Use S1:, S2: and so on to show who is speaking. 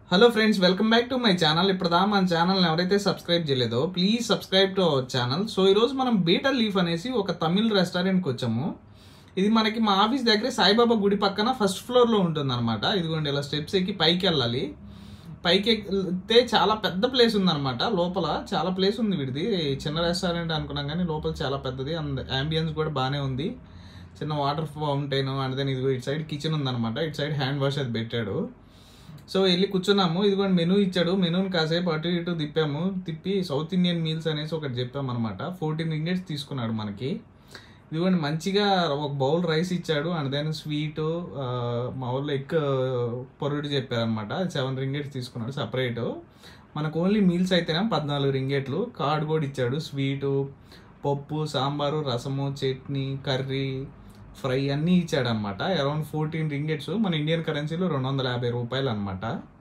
S1: hello friends welcome back to my channel ఇప్పుడు దా మన ఛానల్ ఎవరైతే సబ్స్క్రైబ్ చేయలేదో please subscribe to our channel so ఈరోజు మనం బీటర్ లీఫ్ అనేసి ఒక తమిళ్ రెస్టారెంట్కి వచ్చాము ఇది మనకి మా ఆఫీస్ దగ్గర సాయిబాబా గుడి పక్కన ఫస్ట్ ఫ్లోర్లో ఉంటుంది అనమాట ఇదిగోండి ఇలా స్టెప్స్ ఎక్కి పైకి వెళ్ళాలి పైకి ఎక్కితే చాలా పెద్ద ప్లేస్ ఉందన్నమాట లోపల చాలా ప్లేస్ ఉంది వీడిది చిన్న రెస్టారెంట్ అనుకున్నాం కానీ లోపల చాలా పెద్దది అండ్ అంబియన్స్ కూడా బాగానే ఉంది చిన్న వాటర్ ఫౌంటైన్ అండ్ దెన్ ఇదిగో ఇటు సైడ్ కిచెన్ ఉందన్నమాట ఇటు సైడ్ హ్యాండ్ వాష్ అది పెట్టాడు సో వెళ్ళి కూర్చున్నాము ఇదిగోండి మెనూ ఇచ్చాడు మెనూని కాసేపు అటు ఇటు తిప్పాము తిప్పి సౌత్ ఇండియన్ మీల్స్ అనేసి ఒకటి చెప్పాము అనమాట ఫోర్టీన్ ఇంగ్రీడియంట్స్ తీసుకున్నాడు మనకి ఇదిగోండి మంచిగా ఒక బౌల్ రైస్ ఇచ్చాడు అండ్ దెన్ స్వీట్ మా ఊళ్ళో ఎగ్ పొరుడు చెప్పారనమాట సెవెన్ రింగేట్స్ తీసుకున్నాడు సపరేట్ మనకు ఓన్లీ మీల్స్ అయితేనే పద్నాలుగు రింగేట్లు కార్డ్ కూడా ఇచ్చాడు స్వీటు పప్పు సాంబారు రసము చట్నీ కర్రీ ఫ్రై అన్నీ ఇచ్చాడు అనమాట అరౌండ్ ఫోర్టీన్ రింగెట్స్ మన ఇండియన్ కరెన్సీలో రెండు వందల యాభై రూపాయలు అనమాట